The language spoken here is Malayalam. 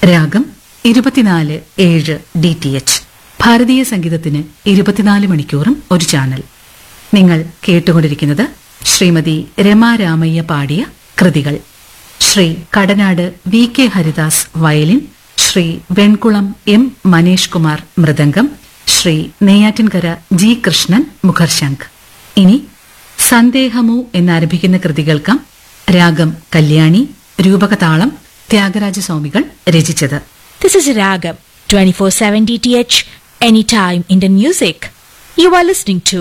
രാഗം ഇരുപത്തിനാല് ഏഴ് ഡി ടി എച്ച് ഭാരതീയ സംഗീതത്തിന് ഇരുപത്തിനാല് മണിക്കൂറും ഒരു ചാനൽ നിങ്ങൾ കേട്ടുകൊണ്ടിരിക്കുന്നത് ശ്രീമതി രമാ രാമയ്യ പാടിയ കൃതികൾ Shri Kadanad V K Haridas violin Shri Venkulam M Manesh Kumar mridangam Shri Neyyattinkara G Krishnan മുഖർശംഖ് ഇനി സന്ദേഹമോ എന്നാരംഭിക്കുന്ന കൃതി കേൾക്കാം രാഗം കല്യാണി രൂപകതാളം ത്യാഗരാജ സ്വാമികൾ രചിച്ചത് This is Ragam 24/7 DTH anytime Indian music. You are listening to